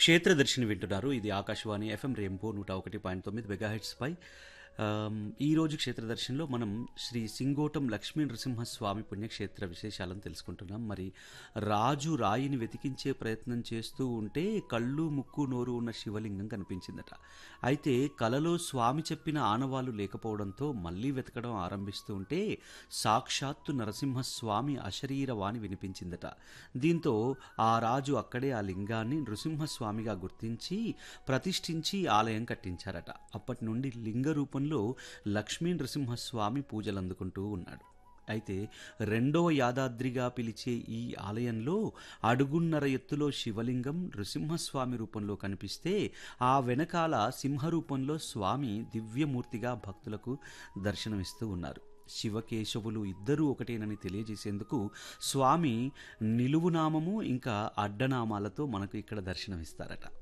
క్షేత్రదర్శిని వింటున్నారు ఇది Akashvani FM rainbow నూట ఒకటి పాయింట్ తొమ్మిది మెగాహెట్స్పై ఈరోజు క్షేత్రదర్శనంలో మనం శ్రీ సింగోటం లక్ష్మీ నరసింహస్వామి పుణ్యక్షేత్ర విశేషాలను తెలుసుకుంటున్నాం మరి రాజు రాయిని వెతికించే ప్రయత్నం చేస్తూ ఉంటే కళ్ళు ముక్కు నోరు ఉన్న శివలింగం కనిపించిందట అయితే కలలో స్వామి చెప్పిన ఆనవాలు లేకపోవడంతో మళ్ళీ వెతకడం ఆరంభిస్తూ ఉంటే సాక్షాత్తు నరసింహస్వామి అశరీర వాణి వినిపించిందట దీంతో ఆ రాజు అక్కడే ఆ లింగాన్ని నృసింహస్వామిగా గుర్తించి ప్రతిష్ఠించి ఆలయం కట్టించారట అప్పటి నుండి లింగ రూపంలో లక్ష్మీ నృసింహస్వామి పూజలు అందుకుంటూ ఉన్నాడు అయితే రెండవ యాదాద్రిగా పిలిచే ఈ ఆలయంలో అడుగున్నర ఎత్తులో శివలింగం నృసింహస్వామి రూపంలో కనిపిస్తే ఆ వెనకాల సింహ రూపంలో స్వామి దివ్యమూర్తిగా భక్తులకు దర్శనమిస్తూ ఉన్నారు శివకేశవులు ఇద్దరూ ఒకటేనని తెలియజేసేందుకు స్వామి నిలువునామము ఇంకా అడ్డనామాలతో మనకు ఇక్కడ దర్శనమిస్తారట